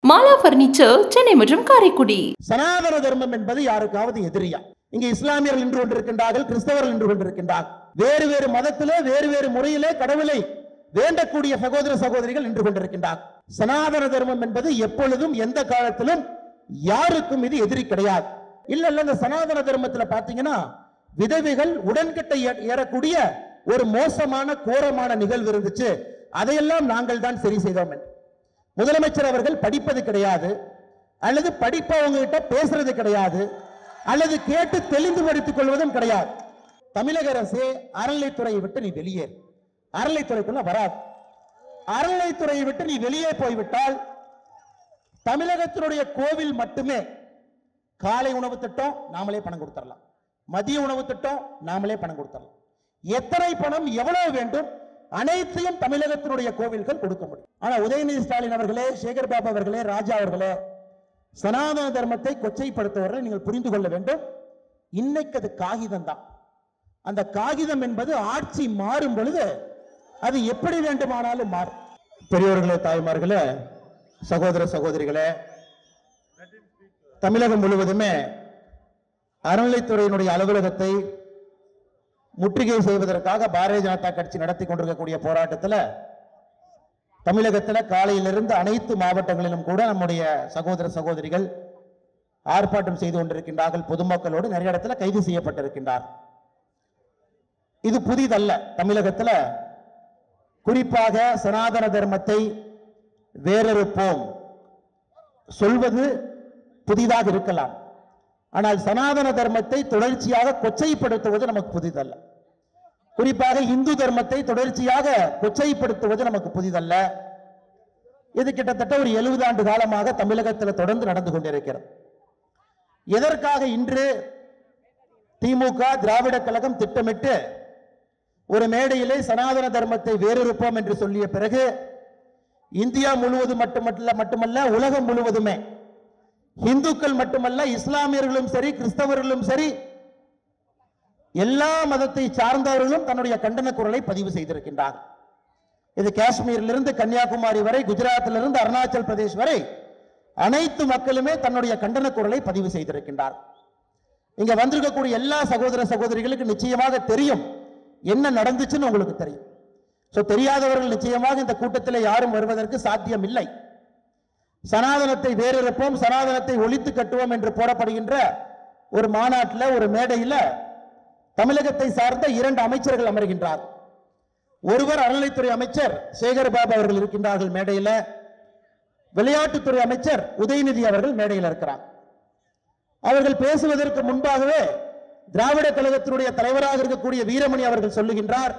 Mala furniture Chennai மற்றும் காரைக்குடி சனாதன தர்மம் என்பது யாருக்காவது எதிரியா இங்க இஸ்லாமியர்கள் நின்று கொண்டிருக்கின்றார்கள் கிறிஸ்தவர்கள் நின்று கொண்டிருக்கின்றார்கள் வேறு வேறு மதத்திலே வேறு வேறு முறையிலே கடவுளை வேண்டக்கூடிய சகோதர சகோதரிகள் நின்று கொண்டிருக்கின்றார் சனாதன தர்மம் என்பது எப்பொழுதும் எந்த காலத்திலும் யாருக்கும் இது எதிரி கிடையாது இல்ல இல்ல இந்த சனாதன தர்மத்துல பாத்தீங்கன்னா விதவைகள் உடன்கட்டை ஏ- ஏறக்கூடிய ஒரு மோசமான கோரமான நிகழ்வு இருந்துச்சு அதையெல்லாம் நாங்கள் தான் சரி செய்தோம் என்று. முதலமைச்சர் அவர்கள் படிப்பது கிடையாது அல்லது படிப்பவங்க கிட்ட பேசுறது கிடையாது அல்லது கேட்டு தெளிந்து படித்துக் கொள்வதும் கிடையாது தமிழக அரசு அறநிலைத்துறையை விட்டு நீ வெளியேறு அறநிலைத்துறைக்குள்ள வராது அறநிலைத்துறையை விட்டு நீ வெளியே போய்விட்டால் தமிழகத்தினுடைய கோவில் மட்டுமே காலை உணவு திட்டம் நாமளே பணம் கொடுத்துடலாம் மதிய உணவு திட்டம் நாமளே பணம் கொடுத்துடலாம் எத்தனை பணம் எவ்வளவு வேண்டும் அனைத்தையும் தமிழகத்தினுடைய கோவில்கள் கொடுக்க முடியும் ஆனா உதயநிதி ஸ்டாலின் அவர்களே சேகர் பாபு அவர்களே ராஜா அவர்களே சனாதன தர்மத்தை கொச்சைப்படுத்துவவர்களை நீங்கள் புரிந்து கொள்ள வேண்டும் இன்னைக்கு அது காகிதம் தான் அந்த காகிதம் என்பது ஆட்சி மாறும் பொழுது அது எப்படி வேண்டுமானாலும் மாறும் பெரியவர்களே தாய்மார்களே சகோதர சகோதரிகளே தமிழகம் முழுவதுமே அறநிலைத்துறையினுடைய அலுவலகத்தை முற்றுகை செய்வதற்காக பாரதிய ஜனதா கட்சி நடத்தி கொண்டிருக்கக்கூடிய போராட்டத்தில் தமிழகத்தில் காலையிலிருந்து அனைத்து மாவட்டங்களிலும் கூட நம்முடைய சகோதர சகோதரிகள் ஆர்ப்பாட்டம் செய்து கொண்டிருக்கின்றார்கள் பொதுமக்களோடு நிறைய இடத்துல கைது செய்யப்பட்டிருக்கின்றார் இது புதிதல்ல தமிழகத்தில் குறிப்பாக சனாதன தர்மத்தை வேறறுப்போம் சொல்வது புதிதாக இருக்கலாம் ஆனால் சனாதன தர்மத்தை தொடர்ச்சியாக கொச்சைப்படுத்துவது நமக்கு புதிதல்ல குறிப்பாக இந்து தர்மத்தை தொடர்ச்சியாக கொச்சைப்படுத்துவது நமக்கு புதிதல்ல இது கிட்டத்தட்ட ஒரு எழுபது ஆண்டு காலமாக தமிழகத்தில் தொடர்ந்து நடந்து கொண்டிருக்கிறது எதற்காக இன்று திமுக திராவிட கழகம் திட்டமிட்டு ஒரு மேடையிலே சனாதன தர்மத்தை வேறறுப்போம் என்று சொல்லிய பிறகு இந்தியா முழுவதும் மட்டுமல்ல மட்டுமல்ல உலகம் முழுவதுமே இந்துக்கள் மட்டுமல்ல இஸ்லாமியர்களும் சரி கிறிஸ்தவர்களும் சரி எல்லா மதத்தை சார்ந்தவர்களும் தன்னுடைய கண்டன குரலை பதிவு செய்திருக்கின்றார் இது காஷ்மீரிலிருந்து கன்னியாகுமரி வரை குஜராத்திலிருந்து அருணாச்சல் பிரதேஷ் வரை அனைத்து மக்களுமே தன்னுடைய கண்டன குரலை பதிவு செய்திருக்கின்றார் இங்க வந்திருக்கக்கூடிய எல்லா சகோதர சகோதரிகளுக்கு நிச்சயமாக தெரியும் என்ன நடந்துச்சுன்னு உங்களுக்கு தெரியும் சோ தெரியாதவர்கள் நிச்சயமாக இந்த கூட்டத்தில் யாரும் வருவதற்கு சாத்தியம் இல்லை சனாதனத்தை வேறிருப்போம் சனாதனத்தை ஒழித்து கட்டுவோம் என்று போடப்படுகின்ற ஒரு மாநாட்டில் ஒரு மேடையில் தமிழகத்தை சார்ந்த இரண்டு அமைச்சர்கள் அமர்கின்றார் ஒருவர் அறநிலைத்துறை அமைச்சர் சேகர் பாபு அவர்கள் இருக்கின்றார்கள் மேடையில் விளையாட்டுத்துறை அமைச்சர் உதயநிதி அவர்கள் மேடையில் இருக்கிறார் அவர்கள் பேசுவதற்கு முன்பாகவே திராவிட கழகத்தினுடைய தலைவராக இருக்கக்கூடிய வீரமணி அவர்கள் சொல்லுகின்றார்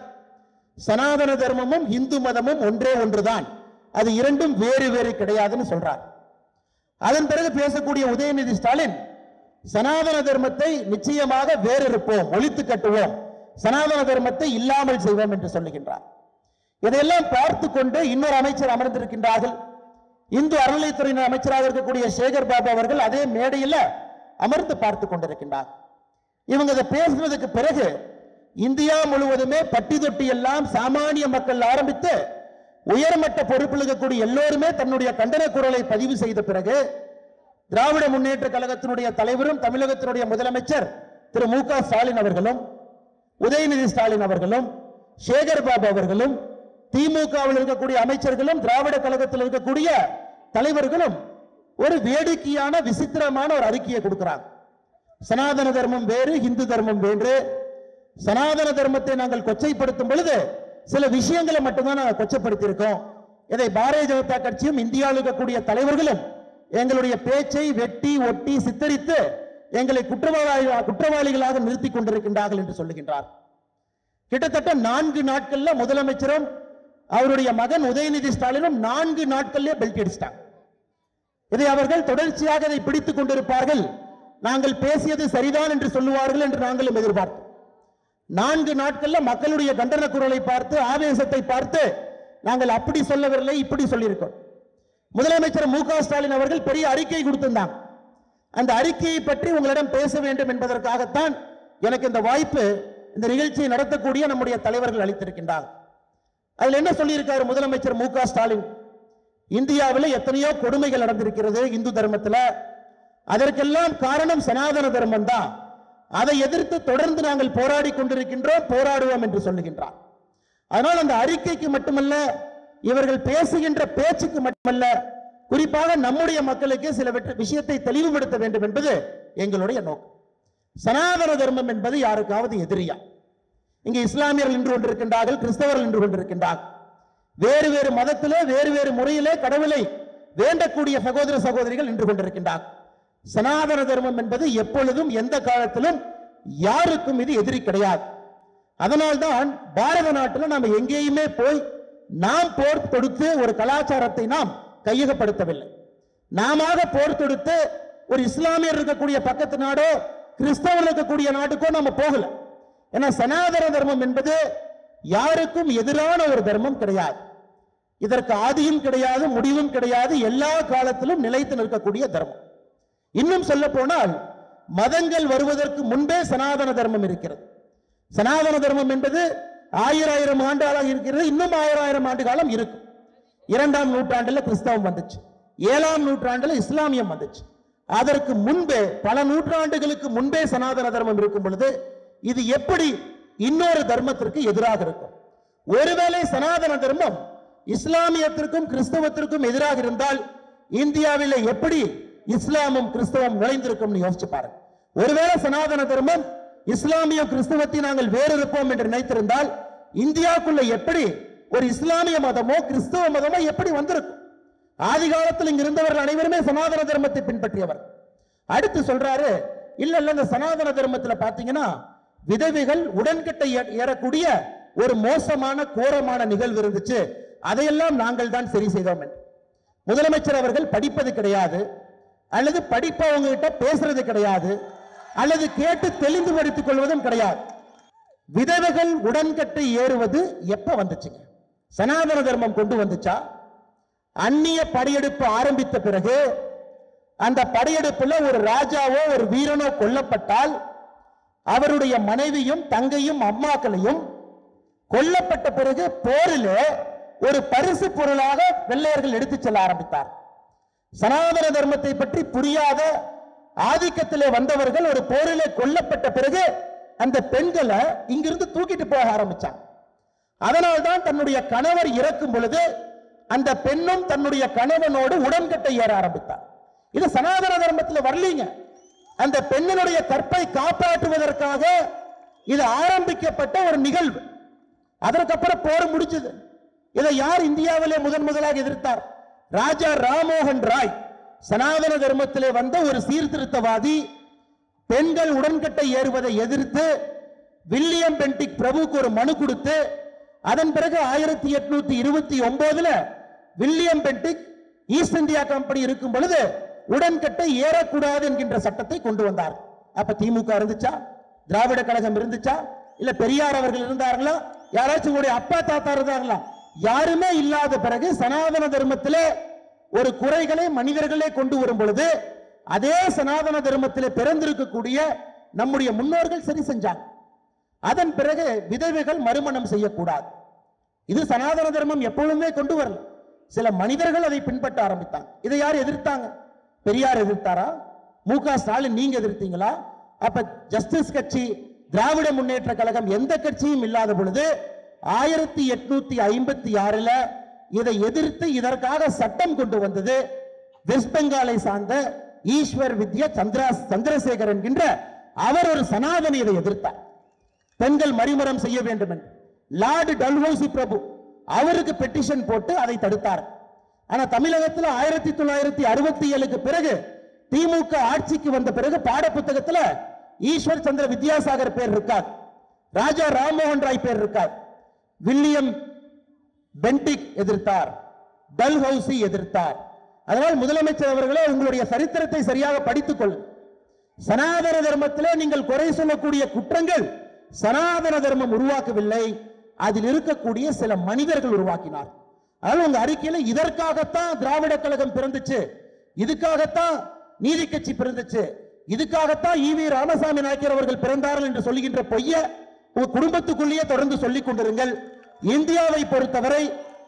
சனாதன தர்மமும் இந்து மதமும் ஒன்றே ஒன்றுதான் அது இரண்டும் வேறு வேறு கிடையாதுன்னு சொல்றார் அதன் பிறகு பேசக்கூடிய உதயநிதி ஸ்டாலின் சனாதன தர்மத்தை நிச்சயமாக வேறிருப்போம் ஒழித்து கட்டுவோம் சனாதன தர்மத்தை இல்லாமல் செய்வோம் என்று சொல்லுகின்றார் இதையெல்லாம் பார்த்து கொண்டு இன்னொரு அமைச்சர் அமர்ந்திருக்கின்றார்கள் இந்து அறநிலைத்துறையினர் அமைச்சராக இருக்கக்கூடிய சேகர் பாபு அவர்கள் அதே மேடையில் அமர்ந்து பார்த்து கொண்டிருக்கின்றார் இவங்க இதை பேசுனதுக்கு பிறகு இந்தியா முழுவதுமே பட்டி தொட்டி எல்லாம் சாமானிய மக்கள் ஆரம்பித்து உயர்மட்ட பொறுப்பில் இருக்கக்கூடிய எல்லோருமே தன்னுடைய கண்டன குரலை பதிவு செய்த பிறகு திராவிட முன்னேற்ற கழகத்தினுடைய தலைவரும் தமிழகத்தினுடைய முதலமைச்சர் திரு மு க ஸ்டாலின் அவர்களும் உதயநிதி ஸ்டாலின் அவர்களும் சேகர் பாபு அவர்களும் திமுகவில் இருக்கக்கூடிய அமைச்சர்களும் திராவிட கழகத்தில் இருக்கக்கூடிய தலைவர்களும் ஒரு வேடிக்கையான விசித்திரமான ஒரு அறிக்கையை கொடுக்கிறாங்க சனாதன தர்மம் வேறு இந்து தர்மம் வேறு சனாதன தர்மத்தை நாங்கள் கொச்சைப்படுத்தும் பொழுது சில விஷயங்களை மட்டும்தான் நாங்கள் கொச்சைப்படுத்தி இருக்கோம் இதை பாரதிய ஜனதா கட்சியும் இந்தியாவில் இருக்கக்கூடிய தலைவர்களும் எங்களுடைய பேச்சை வெட்டி ஒட்டி சித்தரித்து எங்களை குற்றவாளி குற்றவாளிகளாக நிறுத்திக் கொண்டிருக்கின்றார்கள் என்று சொல்லுகின்றார் கிட்டத்தட்ட நான்கு நாட்கள்ல முதலமைச்சரும் அவருடைய மகன் உதயநிதி ஸ்டாலினும் நான்கு நாட்கள்ல பெல்ட் அடிச்சிட்டாங்க இதை அவர்கள் தொடர்ச்சியாக இதை பிடித்துக் கொண்டிருப்பார்கள் நாங்கள் பேசியது சரிதான் என்று சொல்லுவார்கள் என்று நாங்களும் எதிர்பார்த்தோம் நான்கு நாட்கள்ல மக்களுடைய கண்டன குரலை பார்த்து ஆவேசத்தை பார்த்து நாங்கள் அப்படி சொல்லவில்லை இப்படி சொல்லியிருக்கோம் முதலமைச்சர் மு க ஸ்டாலின் அவர்கள் பெரிய அறிக்கை கொடுத்திருந்தாங்க அந்த அறிக்கையை பற்றி உங்களிடம் பேச வேண்டும் என்பதற்காகத்தான் எனக்கு இந்த வாய்ப்பு இந்த நிகழ்ச்சியை நடத்தக்கூடிய நம்முடைய தலைவர்கள் அளித்திருக்கின்றார் அதுல என்ன சொல்லியிருக்காரு முதலமைச்சர் மு க ஸ்டாலின் இந்தியாவில் எத்தனையோ கொடுமைகள் நடந்திருக்கிறது இந்து தர்மத்துல அதற்கெல்லாம் காரணம் சனாதன தர்மம் தான் அதை எதிர்த்து தொடர்ந்து நாங்கள் போராடி கொண்டிருக்கின்றோம் போராடுவோம் என்று சொல்லுகின்றார் அதனால் அந்த அறிக்கைக்கு மட்டுமல்ல இவர்கள் பேசுகின்ற பேச்சுக்கு மட்டுமல்ல குறிப்பாக நம்முடைய மக்களுக்கு சில வெற்று- விஷயத்தை தெளிவுபடுத்த வேண்டும் என்பது எங்களுடைய நோக்கம் சனாதன தர்மம் என்பது யாருக்காவது எதிரியா இங்கே இஸ்லாமியர்கள் நின்று கொண்டிருக்கின்றார்கள் கிறிஸ்தவர்கள் நின்று கொண்டிருக்கின்றார்கள் வேறு வேறு மதத்திலே வேறு வேறு முறையிலே கடவுளை வேண்டக்கூடிய சகோதர சகோதரிகள் நின்று கொண்டிருக்கின்றார்கள் சனாதன தர்மம் என்பது எப்பொழுதும் எந்த காலத்திலும் யாருக்கும் இது எதிரி கிடையாது அதனால்தான் பாரத நாட்டில் நாம் எங்கேயுமே போய் நாம் போர் தொடுத்து ஒரு கலாச்சாரத்தை நாம் கையகப்படுத்தவில்லை நாம போர் தொடுத்து ஒரு இஸ்லாமியர் இருக்கக்கூடிய பக்கத்து நாடோ கிறிஸ்தவர் இருக்கக்கூடிய நாட்டுக்கோ நம்ம போகல ஏன்னா சனாதன தர்மம் என்பது யாருக்கும் எதிரான ஒரு தர்மம் கிடையாது இதற்கு ஆதியும் கிடையாது முடிவும் கிடையாது எல்லா காலத்திலும் நிலைத்து நிற்கக்கூடிய தர்மம் இன்னும் சொல்ல போனால் மதங்கள் வருவதற்கு முன்பே சனாதன தர்மம் இருக்கிறது சனாதன தர்மம் என்பது ஆயிரம் ஆயிரம் ஆண்டாளாக இருக்கிறது இன்னும் ஆயிரம் ஆயிரம் ஆண்டு காலம் இருக்கும் இரண்டாம் நூற்றாண்டுல கிறிஸ்தவம் வந்துச்சு ஏழாம் நூற்றாண்டுல இஸ்லாமியம் வந்துச்சு அதற்கு முன்பே பல நூற்றாண்டுகளுக்கு முன்பே சனாதன தர்மம் இருக்கும் பொழுது இது எப்படி இன்னொரு தர்மத்திற்கு எதிராக இருக்கும் ஒருவேளை சனாதன தர்மம் இஸ்லாமியத்திற்கும் கிறிஸ்தவத்திற்கும் எதிராக இருந்தால் இந்தியாவில் எப்படி இஸ்லாமும் கிறிஸ்தவம் நுழைந்திருக்கும்னு யோசிச்சு பாருங்க ஒருவேளை சனாதன தர்மம் இஸ்லாமிய கிறிஸ்தவத்தை நாங்கள் வேறு இருப்போம் என்று நினைத்திருந்தால் இந்தியாவுக்குள்ள எப்படி ஒரு இஸ்லாமிய மதமோ கிறிஸ்தவ மதமோ எப்படி வந்திருக்கும் ஆதி காலத்தில் இங்க இருந்தவர்கள் அனைவருமே சனாதன தர்மத்தை பின்பற்றியவர் அடுத்து சொல்றாரு இல்ல இல்ல இந்த சனாதன தர்மத்துல பாத்தீங்கன்னா விதவைகள் உடன்கட்டை ஏ- ஏறக்கூடிய ஒரு மோசமான கோரமான நிகழ்வு இருந்துச்சு அதையெல்லாம் நாங்கள் தான் சரி செய்தோம் என்று முதலமைச்சர் அவர்கள் படிப்பது கிடையாது அல்லது படிப்பவங்க கிட்ட பேசுறது கிடையாது அல்லது கேட்டு தெளிந்து படித்துக் கொள்வதும் கிடையாது விதவைகள் உடன்கட்டை ஏறுவது எப்ப வந்துச்சுங்க சனாதன தர்மம் கொண்டு வந்துச்சா அந்நிய படையெடுப்பு ஆரம்பித்த பிறகு அந்த படையெடுப்புல ஒரு ராஜாவோ ஒரு வீரனோ கொல்லப்பட்டால் அவருடைய மனைவியும் தங்கையும் அம்மாக்களையும் கொல்லப்பட்ட பிறகு போரிலே ஒரு பரிசு பொருளாக வெள்ளையர்கள் எடுத்துச் செல்ல ஆரம்பித்தார் சனாதன தர்மத்தை பற்றி புரியாத ஆதிக்கத்திலே வந்தவர்கள் ஒரு போரிலே கொல்லப்பட்ட பிறகு அந்த பெண்களை இங்கிருந்து தூக்கிட்டு போக ஆரம்பிச்சாங்க அதனால்தான் தன்னுடைய கணவர் இறக்கும் பொழுது அந்த பெண்ணும் தன்னுடைய கணவனோடு உடன்கட்டை ஏற ஆரம்பித்தார் இது சனாதன தர்மத்தில் வரலீங்க அந்த பெண்ணினுடைய கற்பை காப்பாற்றுவதற்காக இது ஆரம்பிக்கப்பட்ட ஒரு நிகழ்வு அதற்கப்புறம் போர் முடிச்சது இதை யார் இந்தியாவிலே முதன் முதலாக எதிர்த்தார் ராஜா ராமோகன் ராய் சனாதன தர்மத்திலே வந்த ஒரு சீர்திருத்தவாதி பெண்கள் உடன்கட்டை ஏறுவதை எதிர்த்து வில்லியம் பென்டிக் பிரபுக்கு ஒரு மனு கொடுத்து அதன் பிறகு ஆயிரத்தி எட்நூத்தி இருபத்தி ஒன்பதுல William Bentinck East India Company இருக்கும் பொழுது உடன்கட்டை ஏறக்கூடாது என்கின்ற சட்டத்தை கொண்டு வந்தார் அப்ப திமுக இருந்துச்சா திராவிட கழகம் இருந்துச்சா இல்ல பெரியார் அவர்கள் இருந்தார்களா யாராச்சும் உங்களுடைய அப்பா தாத்தா இருந்தாங்களா யாருமே இல்லாத பிறகு சனாதன தர்மத்திலே ஒரு குறைகளை மனிதர்களே கொண்டு வரும் பொழுது அதே சனாதன தர்மத்திலே பிறந்திருக்கக்கூடிய நம்முடைய முன்னோர்கள் சரி செஞ்சாங்க அதன் பிறகு விதவைகள் மறுமணம் செய்யக்கூடாது இது சனாதன தர்மம் எப்பொழுதுமே கொண்டு வரல சில மனிதர்கள் அதை பின்பற்ற ஆரம்பித்தாங்க இதை யார் எதிர்த்தாங்க பெரியார் எதிர்த்தாரா மு க ஸ்டாலின் நீங்க எதிர்த்தீங்களா அப்ப ஜஸ்டிஸ் கட்சி திராவிட முன்னேற்ற கழகம் எந்த கட்சியும் இல்லாத பொழுது ஆயிரத்தி எட்நூத்தி ஐம்பத்தி ஆறுல இதை எதிர்த்து இதற்காக சட்டம் கொண்டு வந்தது வெஸ்ட் பெங்காலை சார்ந்த ஈஸ்வர் வித்யா சந்திரா சந்திரசேகர் என்கின்ற அவர் ஒரு சனாதன இதை எதிர்த்தார் பெண்கள் மறுமணம் செய்ய வேண்டும் என்று லார்டு டல்ஹௌசி பிரபு அவருக்கு பெட்டிஷன் போட்டு அதை தடுத்தார் ஆனா தமிழகத்துல ஆயிரத்தி தொள்ளாயிரத்தி அறுபத்தி ஏழுக்கு பிறகு திமுக ஆட்சிக்கு வந்த பிறகு பாடப்புத்தகத்துல ஈஸ்வர் சந்திர வித்யாசாகர் பேர் இருக்கார் ராஜா ராம்மோகன் ராய் பேர் இருக்கார் வில்லியம் பென்டிக் எதிர்த்தார் டல்ஹௌசி எதிர்த்தார் அதனால் முதலமைச்சர் அவர்களே உங்களுடைய சரித்திரத்தை சரியாக படித்துக் கொள்ளுங்கள் சனாதன தர்மத்திலே நீங்கள் குறை சொல்லக்கூடிய குற்றங்கள் சனாதன தர்மம் உருவாக்கவில்லை அதில் இருக்கக்கூடிய சில மனிதர்கள் உருவாக்கினார் அதனால உங்க அறிக்கையில இதற்காகத்தான் திராவிட கழகம் பிறந்துச்சு இதுக்காகத்தான் நீதி கட்சி பிறந்துச்சு இதுக்காகத்தான் ஈவி ராமசாமி நாயக்கர் அவர்கள் பிறந்தார்கள் என்று சொல்லுகின்ற பொய்ய உங்க குடும்பத்துக்குள்ளேயே தொடர்ந்து சொல்லிக் கொண்டிருங்கள் இந்தியாவை பொறுத்தவரை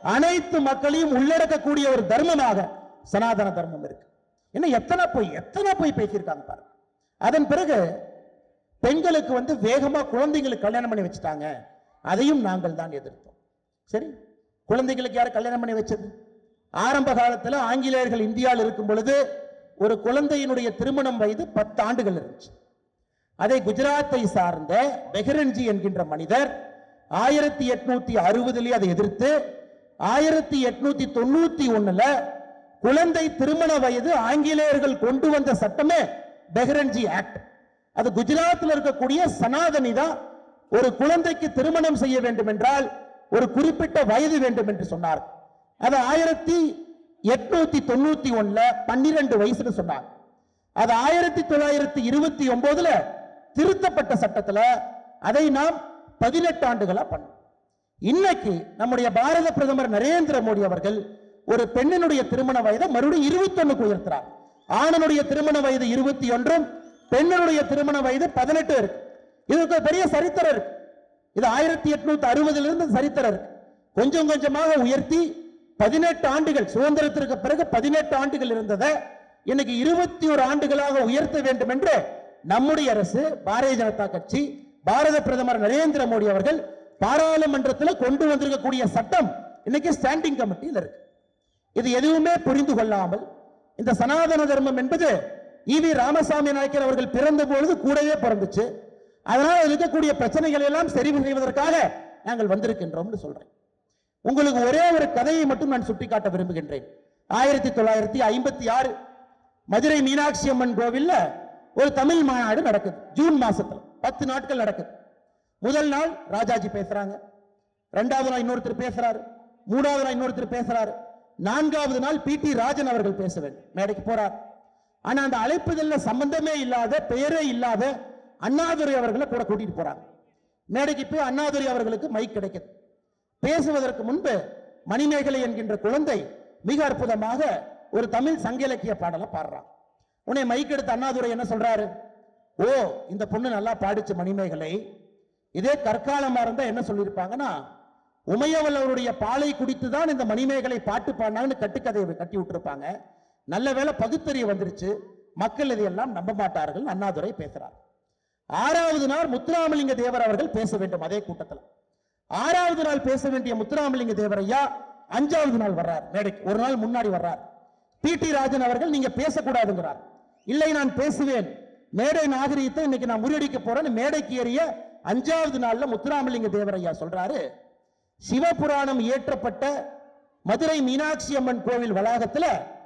அனைத்து மக்களையும் உள்ளடக்கக்கூடிய ஒரு தர்மமாக சனாதன தர்மம் இருக்கு என்ன எத்தனை போய் எத்தனை போய் பேசியிருக்காங்க பாருங்க அதன் பிறகு பெண்களுக்கு வந்து வேகமா குழந்தைங்களுக்கு கல்யாணம் பண்ணி வச்சுட்டாங்க அதையும் நாங்கள் தான் எதிர்த்தோம் சரி குழந்தைகளுக்கு யார் கல்யாணம் பண்ணி வச்சது ஆரம்ப காலத்துல ஆங்கிலேயர்கள் இந்தியாவில் இருக்கும் பொழுது ஒரு குழந்தையினுடைய திருமணம் வயது பத்து ஆண்டுகள் இருந்துச்சு அதை குஜராத்தை சார்ந்த பெஹரன்ஜி என்கின்ற மனிதர் ஆயிரத்தி எட்நூத்தி அறுபதுலயே அதை எதிர்த்து ஆயிரத்தி எட்நூத்தி தொண்ணூத்தி ஒண்ணுல குழந்தை திருமண வயது ஆங்கிலேயர்கள் கொண்டு வந்த சட்டமே பெஹரன்ஜி ஆக்ட் அது குஜராத்தில் இருக்கக்கூடிய சனாதனி தான் ஒரு குழந்தைக்கு திருமணம் செய்ய வேண்டும் என்றால் ஒரு குறிப்பிட்ட வயது வேண்டும் என்று சொன்னார் அது ஆயிரத்தி எட்நூத்தி தொண்ணூத்தி ஒண்ணுல பன்னிரண்டு வயசுன்னு சொன்னாங்க அது ஆயிரத்தி தொள்ளாயிரத்தி இருபத்தி ஒன்பதுல திருத்தப்பட்ட சட்டத்துல அதை நாம் பதினெட்டு ஆண்டுகளா பண்ணோம் இன்னைக்கு நம்முடைய பாரத பிரதமர் நரேந்திர மோடி அவர்கள் ஒரு பெண்ணினுடைய திருமண வயதை மறுபடியும் இருபத்தொன்னுக்கு உயர்த்துறார் ஆணனுடைய திருமண வயது இருபத்தி ஒன்றும் பெண்ணினுடைய திருமண வயது பதினெட்டு இருக்கு இதுக்கு ஒரு பெரிய சரித்திரம் இருக்கு இது ஆயிரத்தி எட்நூத்தி அறுபதுல இருந்து சரித்திரம் இருக்கு கொஞ்சம் கொஞ்சமாக உயர்த்தி பதினெட்டு ஆண்டுகள் சுதந்திரத்திற்கு பிறகு பதினெட்டு ஆண்டுகள் இருந்ததை இன்னைக்கு இருபத்தி ஒரு ஆண்டுகளாக உயர்த்த வேண்டும் என்று நம்முடைய அரசு பாரதிய ஜனதா கட்சி பாரத பிரதமர் நரேந்திர மோடி அவர்கள் பாராளுமன்றத்தில் கொண்டு வந்திருக்கக்கூடிய சட்டம் இன்னைக்கு ஸ்டாண்டிங் கமிட்டியில் இருக்கு இது எதுவுமே புரிந்து கொள்ளாமல் இந்த சனாதன தர்மம் என்பது ஈவி ராமசாமி நாயக்கர் அவர்கள் பிறந்த பொழுது கூடவே பிறந்துச்சு அதனால் அதில் இருக்கக்கூடிய பிரச்சனைகளை எல்லாம் சரி செய்வதற்காக நாங்கள் வந்திருக்கின்றோம்னு சொல்றேன் உங்களுக்கு ஒரே ஒரு கதையை மட்டும் நான் சுட்டிக்காட்ட விரும்புகின்றேன் ஆயிரத்தி தொள்ளாயிரத்தி ஐம்பத்தி ஆறு மதுரை மீனாட்சி அம்மன் கோவில்ல ஒரு தமிழ் மாநாடு நடக்குது ஜூன் மாசத்துல பத்து நாட்கள் நடக்குது முதல் நாள் ராஜாஜி பேசுறாங்க ரெண்டாவது நாள் இன்னொருத்தர் பேசுறாரு மூணாவது நாள் இன்னொருத்தர் பேசுறாரு நான்காவது நாள் பி டி ராஜன் அவர்கள் பேச வேண்டும் மேடைக்கு போறார் ஆனா அந்த அழைப்புதல்ல சம்பந்தமே இல்லாத பெயரே இல்லாத அண்ணாதுரை அவர்களை கூட கூட்டிட்டு போறாங்க மேடைக்கு போய் அண்ணாதுரை அவர்களுக்கு மைக் கிடைக்குது பேசுவதற்கு முன்பு மணிமேகலை என்கின்ற குழந்தை மிக அற்புதமாக ஒரு தமிழ் சங்க இலக்கிய பாடலை பாடுறான் உன்னை மைக் எடுத்த அண்ணாதுரை என்ன சொல்றாரு ஓ இந்த பொண்ணு நல்லா பாடிச்சு மணிமேகலை இதே கற்காலமா இருந்தா என்ன சொல்லியிருப்பாங்கன்னா உமையவள் அவருடைய பாலை குடித்து தான் இந்த மணிமேகலை பாட்டு பாடினாங்கன்னு கட்டுக்கதையை கட்டி விட்டுருப்பாங்க நல்ல வேளை பகுத்தறிவு வந்துருச்சு மக்கள் இதையெல்லாம் நம்ப மாட்டார்கள் அண்ணாதுரை பேசுறார் ஆறாவது நாள் முத்துராமலிங்க தேவர் அவர்கள் பேச வேண்டும் அதே கூட்டத்தில் ஆறாவது நாள் பேச வேண்டிய முத்துராமலிங்க தேவர் ஐயா அஞ்சாவது நாள் வர்றார் மேடைக்கு ஒரு நாள் முன்னாடி வர்றார் பி டி ராஜன் அவர்கள் நீங்க பேசக்கூடாதுங்கிறார் இல்லை நான் பேசுவேன் மேடை நாகரீகத்தை இன்னைக்கு நான் முறியடிக்க போறேன்னு மேடைக்கு ஏறிய அஞ்சாவது நாள்ல முத்துராமலிங்க தேவர் ஐயா சொல்றாரு சிவபுராணம் இயற்றப்பட்ட மதுரை மீனாட்சி அம்மன் கோவில் வளாகத்துல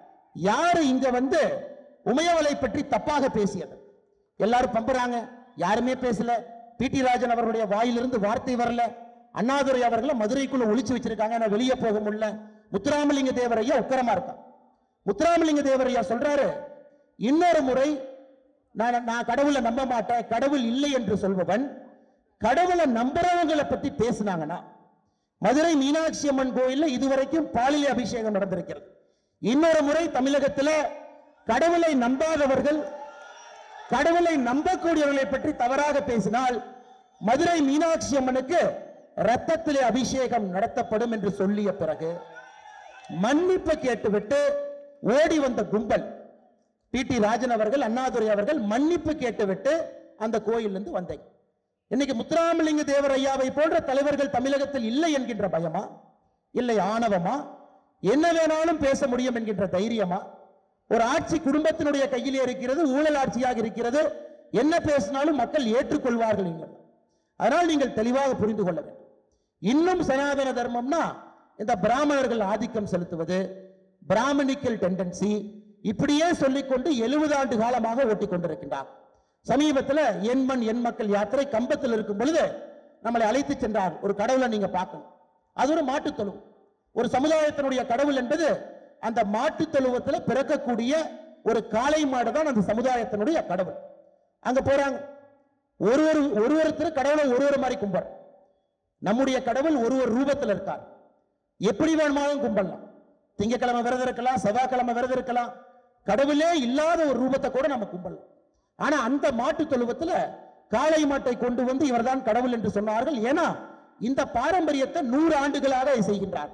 யாரு இங்க வந்து உமையவளை பற்றி தப்பாக பேசியது எல்லாரும் பம்புறாங்க யாருமே பேசல பி டி ராஜன் அவர்களுடைய வாயிலிருந்து வார்த்தை வரல அண்ணாதுரை அவர்களை மதுரைக்குள்ள ஒளிச்சு வச்சிருக்காங்க நான் வெளியே போக முடியல முத்துராமலிங்க தேவர் ஐயா உக்கரமா இருக்கான் முத்துராமலிங்க தேவர் ஐயா சொல்றாரு இன்னொரு முறை நான் நான் கடவுளை நம்ப மாட்டேன் கடவுள் இல்லை என்று சொல்பவன் கடவுளை நம்புறவங்களை பத்தி பேசினாங்கன்னா மதுரை மீனாட்சி அம்மன் கோயில்ல இதுவரைக்கும் பாலியல் அபிஷேகம் நடந்திருக்கிறது இன்னொரு முறை தமிழகத்துல கடவுளை நம்பாதவர்கள் கடவுளை நம்பக்கூடியவர்களை பற்றி தவறாக பேசினால் மதுரை மீனாட்சி அம்மனுக்கு ரத்தத்திலே அபிஷேகம் நடத்தப்படும் என்று சொல்லிய பிறகு மன்னிப்பு கேட்டுவிட்டு ஓடி வந்த கும்பல் பி டி ராஜன் அவர்கள் அண்ணாதுரை அவர்கள் மன்னிப்பு கேட்டுவிட்டு அந்த கோயிலிருந்து வந்தேன் இன்னைக்கு முத்துராமலிங்க தேவர் ஐயாவை போன்ற தலைவர்கள் தமிழகத்தில் இல்லை என்கின்ற பயமா இல்லை ஆணவமா என்ன வேணாலும் பேச முடியும் என்கின்ற தைரியமா ஒரு ஆட்சி குடும்பத்தினுடைய கையிலே இருக்கிறது ஊழல் ஆட்சியாக இருக்கிறது என்ன பேசினாலும் மக்கள் ஏற்றுக்கொள்வார்கள் என்கிறது அதனால் நீங்கள் தெளிவாக புரிந்து கொள்ள வேண்டும் இன்னும் சனாதன தர்மம்னா இந்த பிராமணர்கள் ஆதிக்கம் செலுத்துவது பிராமணிக்கல் டெண்டன்சி இப்படியே சொல்லிக்கொண்டு எழுபது ஆண்டு காலமாக ஓட்டிக் கொண்டிருக்கின்றார் சமீபத்தில் என் மண் என் மக்கள் யாத்திரை கம்பத்தில் இருக்கும் பொழுது நம்மளை அழைத்து சென்றார் ஒரு கடவுளை நீங்க பார்க்கணும் அது ஒரு மாட்டுத் தொழுவம் ஒரு சமுதாயத்தினுடைய கடவுள் என்பது அந்த மாட்டுத் தொழுவத்துல பிறக்கக்கூடிய ஒரு காளை மாடு தான் அந்த சமுதாயத்தினுடைய கடவுள் அங்க போறாங்க ஒரு ஒரு ஒரு ஒருத்தர் கடவுளை ஒரு ஒரு மாதிரி கும்பிடுற நம்முடைய கடவுள் ஒரு ஒரு ரூபத்தில் இருக்கார் எப்படி வேணுமாலும் கும்பிடலாம் திங்கக்கிழமை விரதம் இருக்கலாம் செவ்வாய்க்கிழமை விரதம் இருக்கலாம் கடவுளே இல்லாத ஒரு ரூபத்தை கூட நம்ம கும்பிடலாம் ஆனா அந்த மாட்டு தொழுவத்துல காளை மாட்டை கொண்டு வந்து இவர்தான் கடவுள் என்று சொன்னார்கள் ஏன்னா இந்த பாரம்பரியத்தை நூறு ஆண்டுகளாக செய்கின்றார்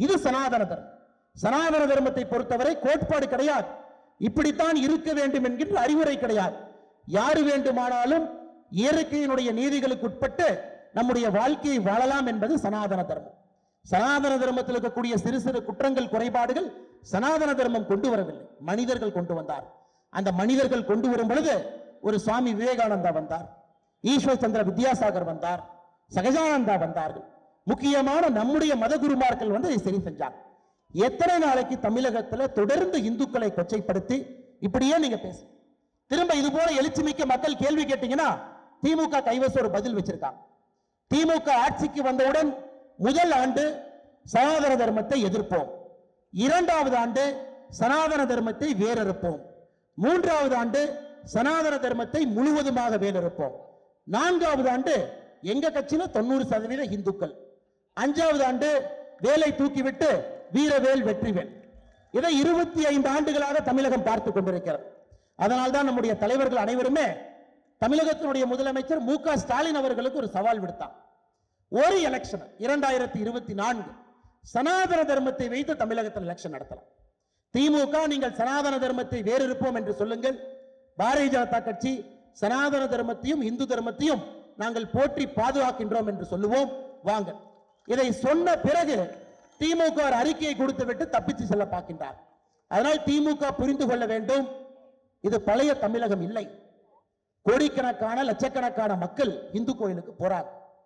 இது சனாதன தர்மம் சனாதன தர்மத்தை பொறுத்தவரை கோட்பாடு கிடையாது இப்படித்தான் இருக்க வேண்டும் என்கின்ற அறிவுரை கிடையாது யாரு வேண்டுமானாலும் இயற்கையினுடைய நீதிகளுக்கு உட்பட்டு நம்முடைய வாழ்க்கையை வாழலாம் என்பது சனாதன தர்மம் சனாதன தர்மத்தில் இருக்கக்கூடிய சிறு சிறு குற்றங்கள் குறைபாடுகள் சனாதன தர்மம் கொண்டு வரவில்லை மனிதர்கள் கொண்டு வந்தார் அந்த மனிதர்கள் கொண்டு வரும் பொழுது ஒரு சுவாமி விவேகானந்தா வந்தார் ஈஸ்வர் சந்திர வித்யாசாகர் வந்தார் சகஜானந்தா வந்தார்கள் முக்கியமான நம்முடைய மத குருமார்கள் வந்து இதை சரி செஞ்சாங்க எத்தனை நாளைக்கு தமிழகத்துல தொடர்ந்து இந்துக்களை கொச்சைப்படுத்தி இப்படியே நீங்க பேச திரும்ப இது போல எழுச்சிமிக்க மக்கள் கேள்வி கேட்டீங்கன்னா திமுக கைவசம் ஒரு பதில் வச்சிருக்காங்க திமுக ஆட்சிக்கு வந்தவுடன் முதல் ஆண்டு சனாதன தர்மத்தை எதிர்ப்போம் இரண்டாவது ஆண்டு சனாதன தர்மத்தை வேறறுப்போம் மூன்றாவது ஆண்டு சனாதன தர்மத்தை முழுவதுமாக வேறறுப்போம் நான்காவது ஆண்டு எங்க கட்சியில தொண்ணூறு சதவீத இந்துக்கள் அஞ்சாவது ஆண்டு வேலை தூக்கிவிட்டு வீரவேல் வெற்றிவேல் இதை இருபத்தி ஐந்து ஆண்டுகளாக தமிழகம் பார்த்து கொண்டிருக்கிறது அதனால்தான் நம்முடைய தலைவர்கள் அனைவருமே தமிழகத்தினுடைய முதலமைச்சர் மு க ஸ்டாலின் அவர்களுக்கு ஒரு சவால் விடுத்தார் ஒரு எலெக்ஷன் இரண்டாயிரத்தி இருபத்தி நான்கு சனாதன தர்மத்தை வைத்து தமிழகத்தில் எலெக்ஷன் நடத்தலாம் திமுக நீங்கள் சனாதன தர்மத்தை வேறிருப்போம் என்று சொல்லுங்கள் பாரதிய ஜனதா கட்சி சனாதன தர்மத்தையும் இந்து தர்மத்தையும் நாங்கள் போற்றி பாதுகாக்கின்றோம் என்று சொல்லுவோம் வாங்க இதை சொன்ன பிறகு திமுக ஒரு அறிக்கையை கொடுத்து விட்டு தப்பிச்சு செல்ல பார்க்கின்றார் அதனால் திமுக புரிந்து கொள்ள வேண்டும் இது பழைய தமிழகம் இல்லை கோடிக்கணக்கான லட்சக்கணக்கான மக்கள் இந்து கோயிலுக்கு போறாங்க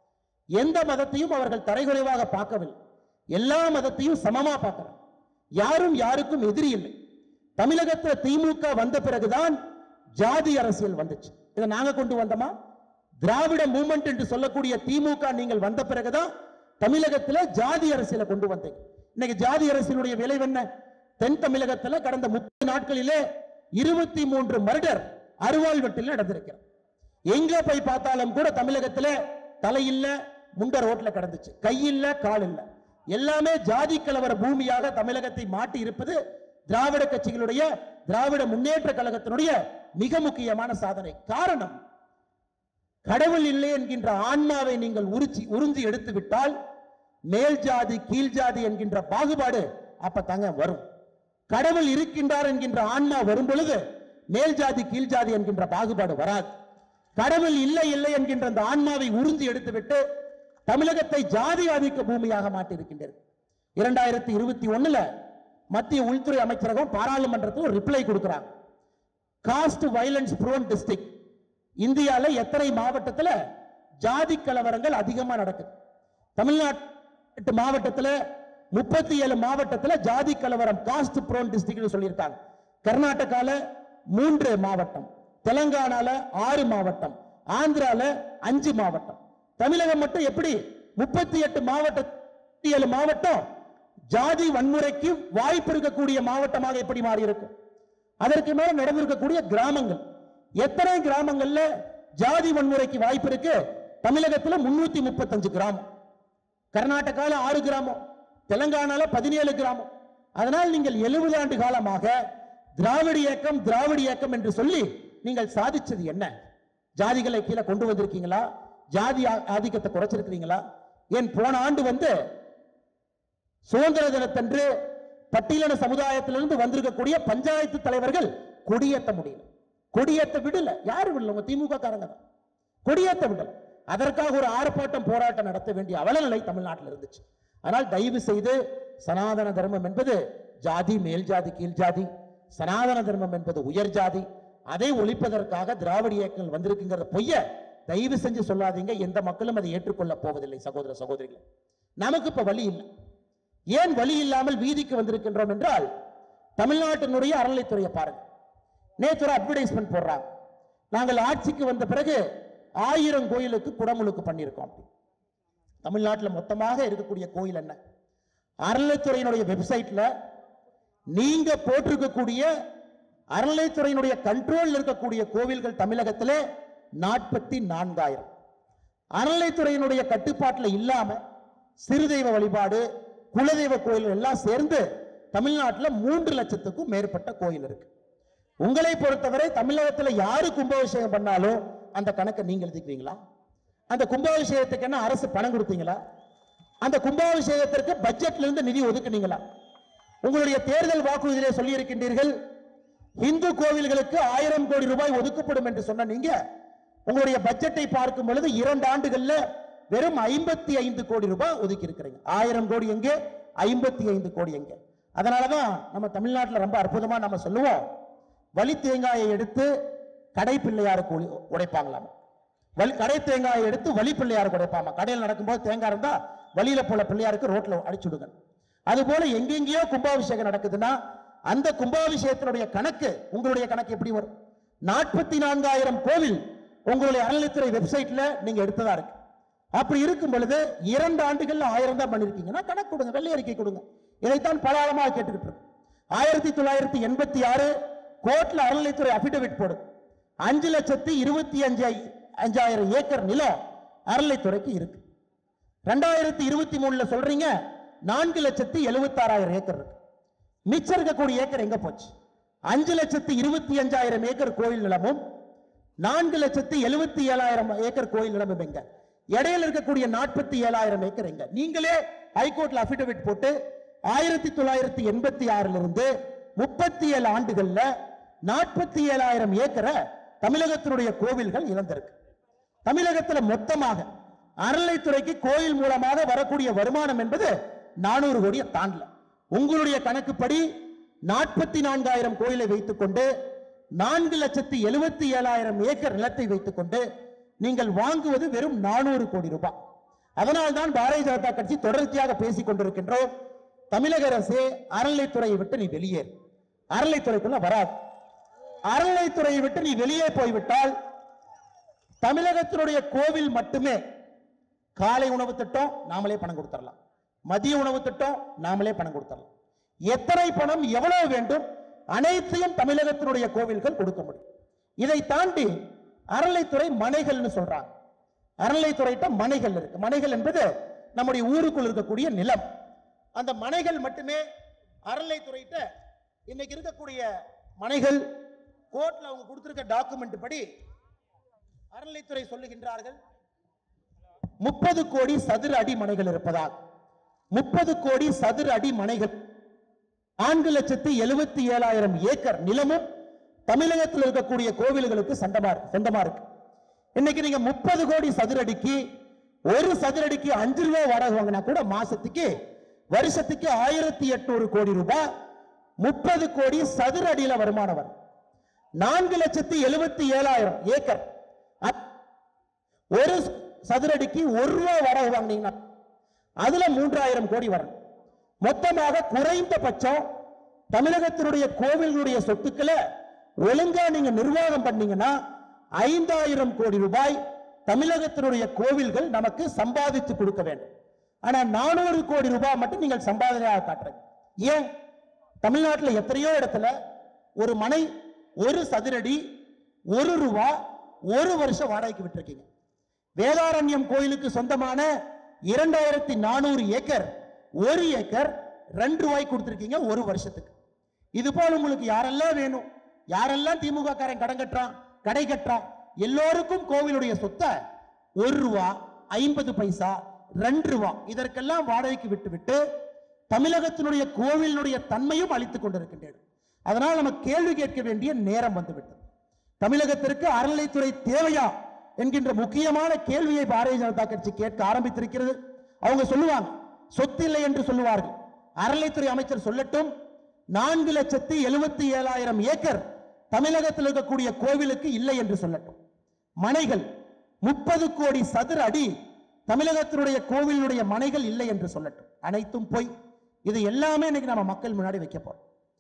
எந்த மதத்தையும் அவர்கள் தரைகுறைவாக பார்க்கவில்லை எல்லா மதத்தையும் சமமா பார்க்கிறாங்க யாரும் யாருக்கும் எதிரி இல்லை தமிழகத்தில் திமுக வந்த பிறகுதான் ஜாதி அரசியல் வந்துச்சு இதை நாங்க கொண்டு வந்தோமா திராவிட மூமெண்ட் என்று சொல்லக்கூடிய திமுக நீங்கள் வந்த பிறகுதான் தமிழகத்துல ஜாதி அரசியலை கொண்டு வந்தீங்க இன்னைக்கு ஜாதி அரசியலுடைய விளைவு என்ன தென் தமிழகத்துல கடந்த முப்பது நாட்களிலே இருபத்தி மூன்று மர்டர் அருவாள் வெட்டில் நடந்திருக்கிறது எங்க போய் பார்த்தாலும் கூட தமிழகத்துல தலை இல்ல முண்ட ரோட்ல கிடந்துச்சு கை இல்ல கால் இல்ல எல்லாமே ஜாதி கலவர பூமியாக தமிழகத்தை மாட்டி இருப்பது திராவிட கட்சிகளுடைய திராவிட முன்னேற்ற கழகத்தினுடைய மிக முக்கியமான சாதனை காரணம் கடவுள் இல்லை என்கின்ற ஆன்மாவை நீங்கள் உரிச்சி உறிஞ்சி எடுத்து விட்டால் மேல் ஜாதி கீழ் ஜாதி என்கின்ற பாகுபாடு அப்ப தாங்க வரும் கடவுள் இருக்கின்றார் என்கின்ற ஆன்மா வரும் பொழுது மேல் ஜாதி கீழ் ஜாதி என்கின்ற பாகுபாடு வராது கடவுள் இல்லை இல்லை என்கின்ற அந்த ஆன்மாவை உறிஞ்சி எடுத்துவிட்டு தமிழகத்தை ஜாதி ஆதிக்க பூமியாக மாற்றியிருக்கின்றது இரண்டாயிரத்தி இருபத்தி ஒண்ணுல மத்திய உள்துறை அமைச்சரகம் பாராளுமன்றத்தில் ஒரு ரிப்ளை கொடுக்கிறாங்க காஸ்ட் வயலன்ஸ் ப்ரோன் டிஸ்ட்ரிக்ட் இந்தியால எத்தனை மாவட்டத்துல ஜாதி கலவரங்கள் அதிகமா நடக்குது தமிழ்நாட்டு மாவட்டத்துல முப்பத்தி ஏழு மாவட்டத்துல ஜாதி கலவரம் காஸ்ட் ப்ரோன் டிஸ்ட்ரிக்ட் சொல்லியிருக்காங்க கர்நாடகால மூன்று மாவட்டம் தெலங்கானால ஆறு மாவட்டம் ஆந்திரால அஞ்சு மாவட்டம் தமிழகம் மட்டும் எப்படி முப்பத்தி எட்டு மாவட்ட ஏழு மாவட்டம் ஜாதி வன்முறைக்கு வாய்ப்பு இருக்கக்கூடிய மாவட்டமாக எப்படி மாறி இருக்கும் அதற்கு மேல நடந்திருக்கக்கூடிய கிராமங்கள் எத்தனை கிராமங்கள்ல ஜாதி வன்முறைக்கு வாய்ப்பு இருக்கு தமிழகத்துல முன்னூத்தி முப்பத்தஞ்சு கிராமம் கர்நாடகால ஆறு கிராமம் தெலங்கானால பதினேழு கிராமம் அதனால் நீங்கள் எழுபது ஆண்டு காலமாக திராவிட இயக்கம் திராவிட இயக்கம் என்று சொல்லி நீங்கள் சாதிச்சது என்ன ஜாதிகளை கீழே கொண்டு வந்திருக்கீங்களா ஜாதி ஆ- ஆதிக்கத்தை குறைச்சிருக்கிறீங்களா ஏன் போன ஆண்டு வந்து சுதந்திர தினத்தன்று பட்டியலின சமுதாயத்திலிருந்து வந்திருக்கக்கூடிய பஞ்சாயத்து தலைவர்கள் கொடியேற்ற முடியல கொடியேற்ற விடல யாரு விடல உங்க திமுக காரங்க தான் கொடியேற்ற விடல அதற்காக ஒரு ஆர்ப்பாட்டம் போராட்டம் நடத்த வேண்டிய அவலநிலை தமிழ்நாட்டில் இருந்துச்சு ஆனால் தயவு செய்து சனாதன தர்மம் என்பது ஜாதி மேல் ஜாதி கீழ் ஜாதி சனாதன தர்மம் என்பது உயர் ஜாதி அதை ஒழிப்பதற்காக திராவிட இயக்கங்கள் வந்திருக்குங்கிற பொய்ய தயவு செஞ்சு சொல்லாதீங்க எந்த மக்களும் அதை ஏற்றுக்கொள்ள போவதில்லை சகோதர சகோதரிகள் நமக்கு இப்ப வழி இல்லை ஏன் வழி இல்லாமல் வீதிக்கு வந்திருக்கின்றோம் என்றால் தமிழ்நாட்டினுடைய அறநிலைத்துறையை பாருங்க நேற்று அட்வர்டைஸ்மெண்ட் போடுறாங்க நாங்கள் ஆட்சிக்கு வந்த பிறகு ஆயிரம் கோயிலுக்கு குடமுழுக்கு பண்ணியிருக்கோம் அப்படி தமிழ்நாட்டில் மொத்தமாக இருக்கக்கூடிய கோயில் என்ன அறநிலைத்துறையினுடைய வெப்சைட்ல நீங்க போட்டிருக்கக்கூடிய அறநிலைத்துறையினுடைய கண்ட்ரோல் இருக்கக்கூடிய கோவில்கள் தமிழகத்திலே நாற்பத்தி நான்காயிரம் அறநிலைத்துறையினுடைய கட்டுப்பாட்டில் இல்லாம சிறுதெய்வ வழிபாடு குலதெய்வ கோயில்கள் எல்லாம் சேர்ந்து தமிழ்நாட்டில் மூன்று லட்சத்துக்கும் மேற்பட்ட கோயில் இருக்கு உங்களை பொறுத்தவரை தமிழகத்துல யாரு கும்பாபிஷேகம் பண்ணாலும் அந்த கணக்கை நீங்க எழுதிக்குவீங்களா அந்த கும்பாபிஷேகத்துக்கு என்ன அரசு பணம் கொடுத்தீங்களா அந்த கும்பாபிஷேகத்திற்கு பட்ஜெட்ல இருந்து நிதி ஒதுக்குனீங்களா உங்களுடைய தேர்தல் வாக்குறுதியிலே சொல்லி இருக்கின்றீர்கள் இந்து கோவில்களுக்கு ஆயிரம் கோடி ரூபாய் ஒதுக்கப்படும் என்று சொன்ன நீங்க உங்களுடைய பட்ஜெட்டை பார்க்கும் பொழுது இரண்டு ஆண்டுகள்ல வெறும் ஐம்பத்தி ஐந்து கோடி ரூபாய் ஒதுக்கி இருக்கிறீங்க ஆயிரம் கோடி எங்கே ஐம்பத்தி ஐந்து கோடி எங்கே அதனாலதான் நம்ம தமிழ்நாட்டுல ரொம்ப அற்புதமா நம்ம சொல்லுவோம் வழி தேங்காயை எடுத்து கடை பிள்ளையாருக்கு ஒளி- உடைப்பாங்களாம் வலி கடை தேங்காயை எடுத்து வழி பிள்ளையாருக்கு உடைப்பாங்க கடையில் நடக்கும்போது தேங்காய் இருந்தா வழியில போல பிள்ளையாருக்கு ரோட்ல அடிச்சு விடுங்க அது போல எங்கெங்கேயோ கும்பாபிஷேகம் நடக்குதுன்னா அந்த கும்பாபிஷேகத்தினுடைய கணக்கு உங்களுடைய கணக்கு எப்படி வரும் நாற்பத்தி நான்காயிரம் கோவில் உங்களுடைய அறநிலைத்துறை வெப்சைட்ல நீங்க எடுத்ததா இருக்கு அப்படி இருக்கும் பொழுது இரண்டு ஆண்டுகள்ல ஆயிரம் தான் பண்ணிருக்கீங்கன்னா கணக்கு கொடுங்க வெள்ளை அறிக்கை கொடுங்க இதைத்தான் பலாரமாக கேட்டுக்கிட்டு இருக்கோம் ஆயிரத்தி தொள்ளாயிரத்தி எண்பத்தி ஆறு கோர்ட்ல அறநிலைத்துறை அபிடவிட் போடும் அஞ்சு லட்சத்தி இருபத்தி அஞ்சு அஞ்சாயிரம் ஏக்கர் நிலம் அறநிலைத்துறைக்கு இருக்கு ரெண்டாயிரத்தி இருபத்தி மூணுல சொல்றீங்க நான்கு லட்சத்தி எழுபத்தாறாயிரம் ஏக்கர் இருக்கு மிச்சம் இருக்கக்கூடிய ஏக்கர் எங்க போச்சு அஞ்சு லட்சத்தி இருபத்தி அஞ்சாயிரம் ஏக்கர் கோயில் நிலமும் நான்கு லட்சத்தி எழுபத்தி ஏழாயிரம் ஏக்கர் கோயில் நிலமும் எங்க இடையில இருக்கக்கூடிய நாற்பத்தி ஏழாயிரம் ஏக்கர் எங்க நீங்களே ஹைகோர்ட்ல அபிடவிட் போட்டு ஆயிரத்தி தொள்ளாயிரத்தி எண்பத்தி ஆறுல இருந்து முப்பத்தி ஏழு ஆண்டுகள்ல நாற்பத்தி ஏழாயிரம் ஏக்கரை தமிழகத்தினுடைய கோவில்கள் இழந்திருக்கு தமிழகத்துல மொத்தமாக அறநிலைத்துறைக்கு கோயில் மூலமாக வரக்கூடிய வருமானம் என்பது நானூறு கோடியை தாண்டல உங்களுடைய கணக்குப்படி நாற்பத்தி நான்காயிரம் கோயிலை வைத்துக்கொண்டு நான்கு லட்சத்தி எழுபத்தி ஏழாயிரம் ஏக்கர் நிலத்தை வைத்துக்கொண்டு நீங்கள் வாங்குவது வெறும் நானூறு கோடி ரூபாய் அதனால்தான் பாரதிய ஜனதா கட்சி தொடர்ச்சியாக பேசிக் கொண்டிருக்கின்றோம் தமிழக அரசு அறநிலைத்துறையை விட்டு நீ வெளியேறு அறநிலைத்துறைக்குள்ள வராது அறநிலைத்துறையை விட்டு நீ வெளியே போய்விட்டால் தமிழகத்தினுடைய கோவில் மட்டுமே காலை உணவு திட்டம் நாமளே பணம் கொடுத்துடலாம் மதிய உணவு திட்டம் நாமளே பணம் கொடுத்துடலாம் எத்தனை பணம் எவ்வளவு வேண்டும் அனைத்தையும் தமிழகத்தினுடைய கோவில்கள் கொடுக்க முடியும் இதை தாண்டி அறநிலைத்துறை மனைகள்னு சொல்றாங்க அறநிலைத்துறையிட்ட மனைகள் இருக்கு மனைகள் என்பது நம்முடைய ஊருக்குள் இருக்கக்கூடிய நிலம் அந்த மனைகள் மட்டுமே அறநிலைத்துறையிட்ட இன்னைக்கு இருக்கக்கூடிய மனைகள் கோர்ட்ல அவங்க கொடுத்திருக்க டாக்குமெண்ட் படி அறநிலைத்துறை சொல்லுகின்றார்கள் முப்பது கோடி சதுர அடி மனைகள் இருப்பதால் முப்பது கோடி சதுர அடி மனைகள் நான்கு லட்சத்தி எழுபத்தி ஏழாயிரம் ஏக்கர் நிலமும் தமிழகத்தில் இருக்கக்கூடிய கோவில்களுக்கு சொந்தமா இருக்கு சொந்தமா இருக்கு இன்னைக்கு நீங்க முப்பது கோடி சதுரடிக்கு ஒரு சதுரடிக்கு அஞ்சு ரூபாய் வாடகை வாங்கினா கூட மாசத்துக்கு வருஷத்துக்கு ஆயிரத்தி எட்நூறு கோடி ரூபாய் முப்பது கோடி சதுர அடியில வருமானம் வரும் நான்கு லட்சத்தி எழுபத்தி ஏழாயிரம் ஏக்கர் அ- ஒரு சதுரடிக்கு ஒரு ரூபாய் வாடகை வாங்கினீங்கன்னா அதுல மூன்றாயிரம் கோடி வரும் மொத்தமாக குறைந்தபட்சம் தமிழகத்தினுடைய கோவில்களுடைய சொத்துக்களை ஒழுங்கா நீங்க நிர்வாகம் பண்ணீங்கன்னா ஐந்தாயிரம் கோடி ரூபாய் தமிழகத்தினுடைய கோவில்கள் நமக்கு சம்பாதித்து கொடுக்க வேண்டும் ஆனா நானூறு கோடி ரூபாய் மட்டும் நீங்கள் சம்பாதனையாக காட்டுறீங்க ஏன் தமிழ்நாட்டில் எத்தனையோ இடத்துல ஒரு மனை ஒரு சதுரடி ஒரு ரூபா ஒரு வருஷம் வாடகைக்கு விட்டிருக்கீங்க வேதாரண்யம் கோயிலுக்கு சொந்தமான இரண்டாயிரத்தி நானூறு ஏக்கர் ஒரு ஏக்கர் ரெண்டு ரூபாய் கொடுத்திருக்கீங்க ஒரு வருஷத்துக்கு இது போல உங்களுக்கு யாரெல்லாம் வேணும் யாரெல்லாம் திமுக காரன் கடன் கட்டுறான் கடை கட்டுறான் எல்லோருக்கும் கோவிலுடைய சொத்தை ஒரு ரூபா ஐம்பது பைசா ரெண்டு ரூபா இதற்கெல்லாம் வாடகைக்கு விட்டு விட்டு தமிழகத்தினுடைய கோவிலினுடைய தன்மையும் அளித்துக் கொண்டிருக்கின்றது அதனால் நம்ம கேள்வி கேட்க வேண்டிய நேரம் வந்துவிட்டது தமிழகத்திற்கு அறநிலைத்துறை தேவையா என்கின்ற முக்கியமான கேள்வியை பாரதிய ஜனதா கட்சி கேட்க ஆரம்பித்திருக்கிறது அவங்க சொல்லுவாங்க சொத்து இல்லை என்று சொல்லுவார்கள் அறநிலைத்துறை அமைச்சர் சொல்லட்டும் நான்கு லட்சத்தி எழுபத்தி ஏழாயிரம் ஏக்கர் தமிழகத்தில் இருக்கக்கூடிய கோவிலுக்கு இல்லை என்று சொல்லட்டும் மனைகள் முப்பது கோடி சதுர அடி தமிழகத்தினுடைய கோவிலுடைய மனைகள் இல்லை என்று சொல்லட்டும் அனைத்தும் போய் இது எல்லாமே இன்னைக்கு நம்ம மக்கள் முன்னாடி வைக்க போறோம்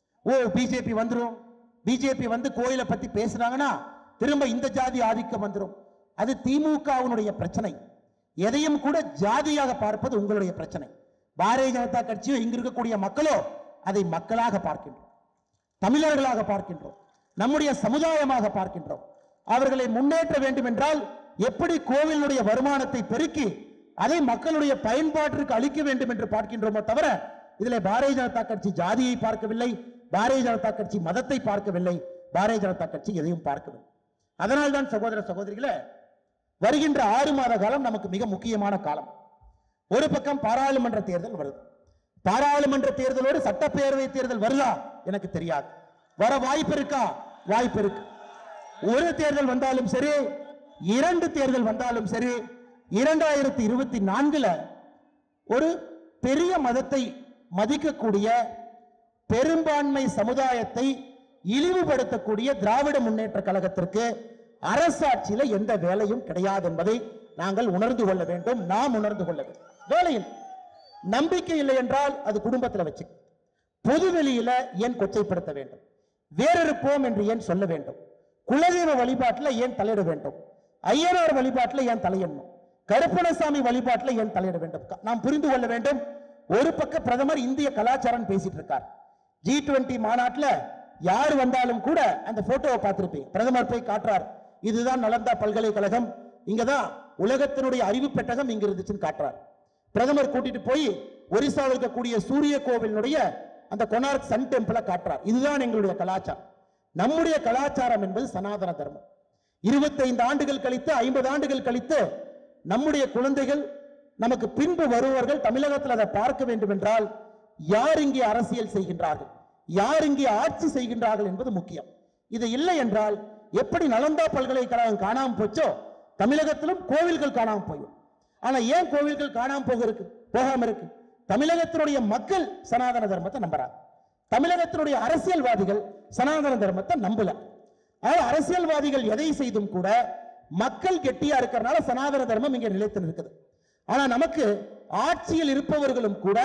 ஓ பிஜேபி வந்துரும் பிஜேபி வந்து கோயிலை பத்தி பேசுனாங்கன்னா திரும்ப இந்த ஜாதி ஆதிக்கம் வந்துரும் அது திமுகவினுடைய பிரச்சனை எதையும் கூட ஜாதியாக பார்ப்பது உங்களுடைய பிரச்சனை பாரதிய ஜனதா கட்சியோ இங்க இருக்கக்கூடிய மக்களோ அதை மக்களாக பார்க்கின்றோம் தமிழர்களாக பார்க்கின்றோம் நம்முடைய சமுதாயமாக பார்க்கின்றோம் அவர்களை முன்னேற்ற வேண்டும் என்றால் எப்படி கோவிலுடைய வருமானத்தை பெருக்கி அதை மக்களுடைய பயன்பாட்டிற்கு அளிக்க வேண்டும் என்று பார்க்கின்றோமோ தவிர இதில் பாரதிய ஜனதா கட்சி ஜாதியை பார்க்கவில்லை பாரதிய ஜனதா கட்சி மதத்தை பார்க்கவில்லை பாரதிய ஜனதா கட்சி எதையும் பார்க்கவில்லை அதனால்தான் சகோதர சகோதரிகளே வருகின்ற ஆறு மாத காலம் நமக்கு மிக முக்கியமான காலம் ஒரு பக்கம் பாராளுமன்ற தேர்தல் வருது பாராளுமன்ற தேர்தலோடு சட்டப்பேரவை தேர்தல் வருதா எனக்கு தெரியாது வர வாய்ப்பு இருக்கா வாய்ப்பு இருக்கு ஒரு தேர்தல் வந்தாலும் சரி இரண்டு தேர்தல் வந்தாலும் சரி இரண்டாயிரத்தி இருபத்தி நான்குல ஒரு பெரிய மதத்தை மதிக்கக்கூடிய பெரும்பான்மை சமுதாயத்தை இழிவுபடுத்தக்கூடிய திராவிட முன்னேற்ற கழகத்திற்கு அரசாட்சியில எந்த வேலையும் கிடையாது என்பதை நாங்கள் உணர்ந்து கொள்ள வேண்டும் நாம் உணர்ந்து கொள்ள வேண்டும் வேலையில் நம்பிக்கை இல்லை என்றால் அது குடும்பத்தில் வச்சு பொதுவெளியில ஏன் கொச்சைப்படுத்த வேண்டும் வேறிருப்போம் என்று ஏன் சொல்ல வேண்டும் குலதெய்வ வழிபாட்டில் ஏன் தலையிட வேண்டும் ஐயனார் வழிபாட்டில் ஏன் தலையிடணும் கருப்பணசாமி வழிபாட்டில் ஏன் தலையிட வேண்டும் க- நாம் புரிந்து கொள்ள வேண்டும் ஒரு பக்க பிரதமர் இந்திய கலாச்சாரம் பேசிட்டு இருக்கார் ஜி டுவெண்டி மாநாட்டுல யார் வந்தாலும் கூட அந்த போட்டோவை பார்த்திருப்பீங்க பிரதமர் போய் காட்டுறார் இதுதான் நலந்தா பல்கலைக்கழகம் இங்கதான் உலகத்தினுடைய அறிவு பெட்டகம் இங்க இருந்துச்சுன்னு காட்டுறார் பிரதமர் கூட்டிட்டு போய் ஒரிசாவில் இருக்கக்கூடிய சூரிய கோவிலினுடைய அந்த கொனார்க் சன் டெம்பிளை காட்டுறார் இதுதான் எங்களுடைய கலாச்சாரம் நம்முடைய கலாச்சாரம் என்பது சனாதன தர்மம் இருபத்தைந்து ஆண்டுகள் கழித்து ஐம்பது ஆண்டுகள் கழித்து நம்முடைய குழந்தைகள் நமக்கு பின்பு வருபவர்கள் தமிழகத்தில் அதை பார்க்க வேண்டும் என்றால் யார் இங்கே அரசியல் செய்கின்றார்கள் யார் இங்கே ஆட்சி செய்கின்றார்கள் என்பது முக்கியம் இது இல்லை என்றால் எப்படி நலந்தா பல்கலைக்கழகம் காணாம போச்சோ தமிழகத்திலும் கோவில்கள் காணாம போயும் ஆனா ஏன் கோவில்கள் காணாம போக இருக்கு போகாம இருக்கு தமிழகத்தினுடைய மக்கள் சனாதன தர்மத்தை நம்புறாங்க தமிழகத்தினுடைய அரசியல்வாதிகள் சனாதன தர்மத்தை நம்பல அதாவது அரசியல்வாதிகள் எதை செய்தும் கூட மக்கள் கெட்டியா இருக்கிறனால சனாதன தர்மம் இங்க நிலைத்து நிற்குது ஆனா நமக்கு ஆட்சியில் இருப்பவர்களும் கூட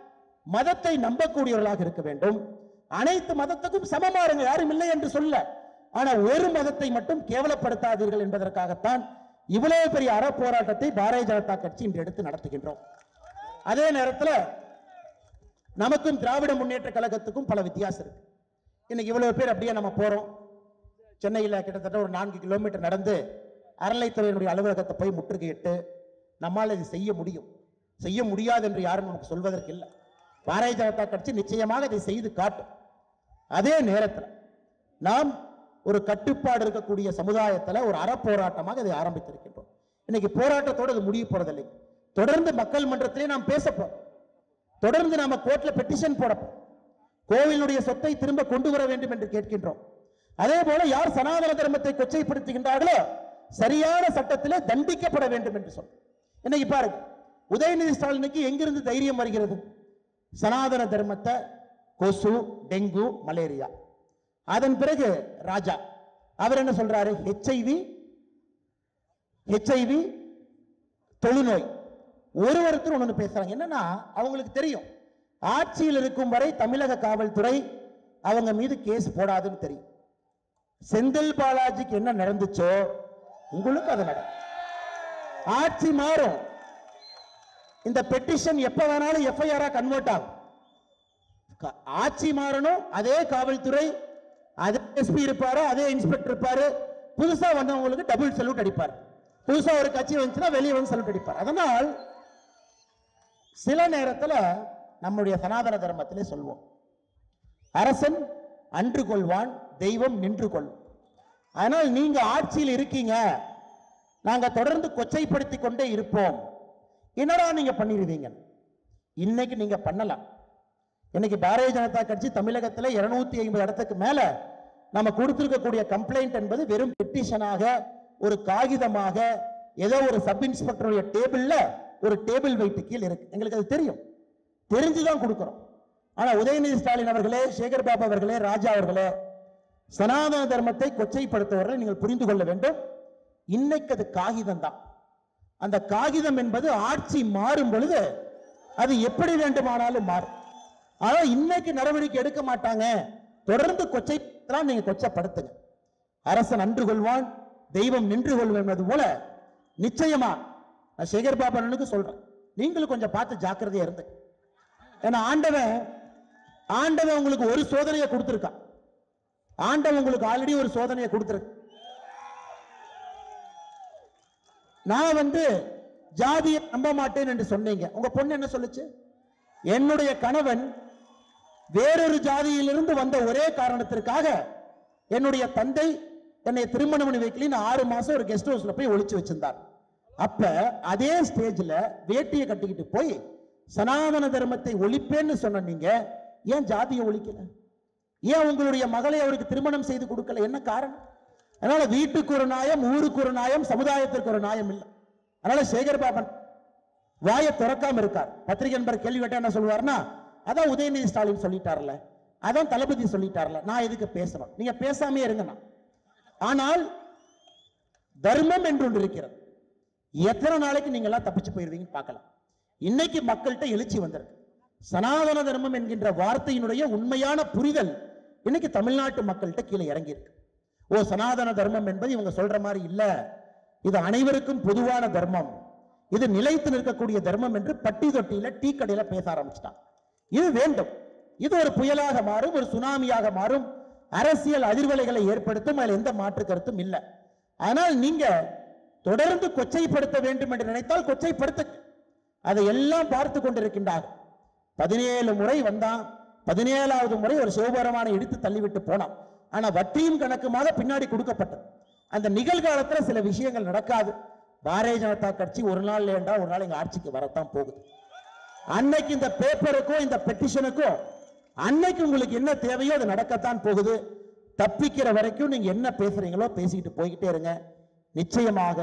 மதத்தை நம்பக்கூடியவர்களாக இருக்க வேண்டும் அனைத்து மதத்துக்கும் சமமாறுங்க யாரும் இல்லை என்று சொல்ல ஆனா ஒரு மதத்தை மட்டும் கேவலப்படுத்தாதீர்கள் என்பதற்காகத்தான் இவ்வளவு பெரிய அறப்போராட்டத்தை பாரதிய ஜனதா கட்சி இன்று எடுத்து நடத்துகின்றோம் அதே நேரத்துல நமக்கும் திராவிட முன்னேற்ற கழகத்துக்கும் பல வித்தியாசம் இருக்கு இன்னைக்கு இவ்வளவு பேர் அப்படியே நம்ம போறோம் சென்னையில் கிட்டத்தட்ட ஒரு நான்கு கிலோமீட்டர் நடந்து அறநிலைத்துறையினுடைய அலுவலகத்தை போய் முற்றுகையிட்டு நம்மால் இது செய்ய முடியும் செய்ய முடியாது என்று யாரும் நமக்கு சொல்வதற்கு இல்லை பாரதிய ஜனதா கட்சி நிச்சயமாக இதை செய்து காட்டும் அதே நேரத்தில் நாம் ஒரு கட்டுப்பாடு இருக்கக்கூடிய சமுதாயத்தில் ஒரு அறப்போராட்டமாக இதை ஆரம்பித்திருக்கின்றோம் இன்னைக்கு போராட்டத்தோடு இது முடிய போறதில்லை தொடர்ந்து மக்கள் மன்றத்திலே நாம் பேச போறோம் தொடர்ந்து நாம கோர்ட்ல பெட்டிஷன் போடப்போம் கோவிலுடைய சொத்தை திரும்ப கொண்டு வர வேண்டும் என்று கேட்கின்றோம் அதே போல யார் சனாதன தர்மத்தை கொச்சைப்படுத்துகின்றார்களோ சரியான சட்டத்திலே தண்டிக்கப்பட வேண்டும் என்று சொல்றோம் இன்னைக்கு பாருங்க உதயநிதி ஸ்டாலினுக்கு எங்கிருந்து தைரியம் வருகிறது சனாதன தர்மத்தை கொசு டெங்கு மலேரியா அதன் பிறகு ராஜா அவர் என்ன சொல்றாரு ஹெச்ஐவி ஹெச்ஐவி தொழுநோய் ஒரு ஒருத்தர் ஒன்று பேசுறாங்க என்னன்னா அவங்களுக்கு தெரியும் ஆட்சியில் இருக்கும் வரை தமிழக காவல்துறை அவங்க மீது கேஸ் போடாதுன்னு தெரியும் செந்தில் பாலாஜிக்கு என்ன நடந்துச்சோ உங்களுக்கு அது நடக்கும் ஆட்சி மாறும் இந்த பெட்டிஷன் எப்ப வேணாலும் எஃப்ஐஆரா கன்வெர்ட் ஆகும் க- ஆட்சி மாறணும் அதே காவல்துறை அதே எஸ்பி இருப்பாரு அதே இன்ஸ்பெக்டர் இருப்பாரு புதுசா வந்தவங்களுக்கு டபுள் சல்யூட் அடிப்பார் புதுசா ஒரு கட்சி வந்துச்சுன்னா வெளியே வந்து சல்யூட் அடிப்பார் அதனால் சில நேரத்துல நம்முடைய சனாதன தர்மத்திலே சொல்வோம் அரசன் அன்று கொள்வான் தெய்வம் நின்று கொள்ளும் அதனால் நீங்க ஆட்சியில் இருக்கீங்க நாங்க தொடர்ந்து கொச்சைப்படுத்தி கொண்டே இருப்போம் என்னடா நீங்க பண்ணிடுவீங்க இன்னைக்கு நீங்க பண்ணலாம் இன்னைக்கு பாரதிய ஜனதா கட்சி தமிழகத்தில் இருநூத்தி ஐம்பது இடத்துக்கு மேல நம்ம கொடுத்திருக்கக்கூடிய கம்ப்ளைண்ட் என்பது வெறும் பெட்டிஷனாக ஒரு காகிதமாக ஏதோ ஒரு சப் இன்ஸ்பெக்டருடைய டேபிள்ல ஒரு டேபிள் வெயிட் கீழ் இருக்கு எங்களுக்கு அது தெரியும் தெரிஞ்சுதான் கொடுக்கிறோம் ஆனா உதயநிதி ஸ்டாலின் அவர்களே சேகர் பாபு அவர்களே ராஜா அவர்களே சனாதன தர்மத்தை கொச்சைப்படுத்துவவர்களை நீங்கள் புரிந்து கொள்ள வேண்டும் இன்னைக்கு அது காகிதம் தான் அந்த காகிதம் என்பது ஆட்சி மாறும் பொழுது அது எப்படி வேண்டுமானாலும் மாறும் ஆனா இன்னைக்கு நடவடிக்கை எடுக்க மாட்டாங்க தொடர்ந்து கொச்சை நீங்க கொச்சப்படுத்துங்க அரசன் அன்று கொள்வான் தெய்வம் நின்று கொள்வோம் என்பது போல நிச்சயமா நான் சேகர் பாபு அண்ணனுக்கு சொல்றேன் நீங்களும் கொஞ்சம் பார்த்து ஜாக்கிரதையா இருந்து ஏன்னா ஆண்டவன் ஆண்டவன் உங்களுக்கு ஒரு சோதனையை கொடுத்திருக்கான் ஆண்டவன் உங்களுக்கு ஆல்ரெடி ஒரு சோதனையை கொடுத்திருக்கு நான் வந்து ஜாதியை நம்ப மாட்டேன் என்று சொன்னீங்க உங்க பொண்ணு என்ன சொல்லுச்சு என்னுடைய கணவன் வேறொரு ஜாதியிலிருந்து வந்த ஒரே காரணத்திற்காக என்னுடைய தந்தை என்னை திருமணம் பண்ணி வைக்கலின்னு ஆறு மாசம் ஒரு கெஸ்ட் ஹவுஸ்ல போய் ஒளிச்சு வச்சிருந்தார் அப்ப அதே ஸ்டேஜ்ல வேட்டியை கட்டிக்கிட்டு போய் சனாதன தர்மத்தை ஒழிப்பேன்னு சொன்ன நீங்க ஏன் ஜாதியை ஒழிக்கல ஏன் உங்களுடைய மகளை அவருக்கு திருமணம் செய்து கொடுக்கல என்ன காரணம் அதனால வீட்டுக்கு ஒரு நியாயம் ஊருக்கு ஒரு நியாயம் சமுதாயத்திற்கு ஒரு நியாயம் இல்லை அதனால சேகர் பாபன் வாயை திறக்காம இருக்கார் பத்திரிகை நண்பர் கேள்வி கேட்டா என்ன சொல்லுவார்னா அதான் உதயநிதி ஸ்டாலின் சொல்லிட்டார்ல அதான் தளபதி சொல்லிட்டார்ல நான் எதுக்கு பேசணும் நீங்க பேசாமே இருங்கண்ணா ஆனால் தர்மம் என்று ஒன்று இருக்கிறது எத்தனை நாளைக்கு நீங்க எல்லாம் தப்பிச்சு போயிருவீங்கன்னு பார்க்கலாம் இன்னைக்கு மக்கள்கிட்ட எழுச்சி வந்திருக்கு சனாதன தர்மம் என்கின்ற வார்த்தையினுடைய உண்மையான புரிதல் இன்னைக்கு தமிழ்நாட்டு மக்கள்கிட்ட கீழே இறங்கி இருக்கு ஓ சனாதன தர்மம் என்பது இவங்க சொல்ற மாதிரி இல்ல இது அனைவருக்கும் பொதுவான தர்மம் இது நிலைத்து நிற்கக்கூடிய தர்மம் என்று பட்டி தொட்டியில டீ கடையில பேச ஆரம்பிச்சிட்டாங்க இது வேண்டும் இது ஒரு புயலாக மாறும் ஒரு சுனாமியாக மாறும் அரசியல் அதிர்வலைகளை ஏற்படுத்தும் அதில் எந்த மாற்று கருத்தும் இல்லை ஆனால் நீங்க தொடர்ந்து கொச்சைப்படுத்த வேண்டும் என்று நினைத்தால் கொச்சைப்படுத்த அதை எல்லாம் பார்த்து கொண்டிருக்கின்றார்கள் பதினேழு முறை வந்தான் பதினேழாவது முறை ஒரு சிவபெருமானை இடித்து தள்ளிவிட்டு போனான் ஆனா வட்டியும் கணக்குமாக பின்னாடி கொடுக்கப்பட்டது அந்த நிகழ்காலத்துல சில விஷயங்கள் நடக்காது பாரதிய ஜனதா கட்சி ஒரு நாள் ஏண்டா ஒரு நாள் எங்க ஆட்சிக்கு வரத்தான் போகுது அன்னைக்கு இந்த பேப்பருக்கும் இந்த பெட்டிஷனுக்கும் அன்னைக்கு உங்களுக்கு என்ன தேவையோ அது நடக்கத்தான் போகுது தப்பிக்கிற வரைக்கும் நீங்க என்ன பேசுறீங்களோ பேசிக்கிட்டு போய்கிட்டே இருங்க நிச்சயமாக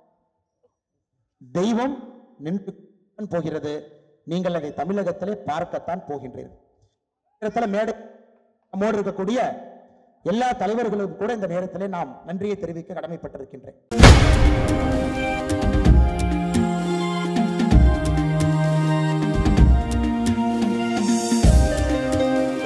தெய்வம் நின்று போகிறது நீங்கள் அதை தமிழகத்திலே பார்க்கத்தான் போகின்றீர்கள் நேரத்துல மேடை நம்மோடு இருக்கக்கூடிய எல்லா தலைவர்களுக்கும் கூட இந்த நேரத்திலே நாம் நன்றியை தெரிவிக்க கடமைப்பட்டிருக்கின்றேன்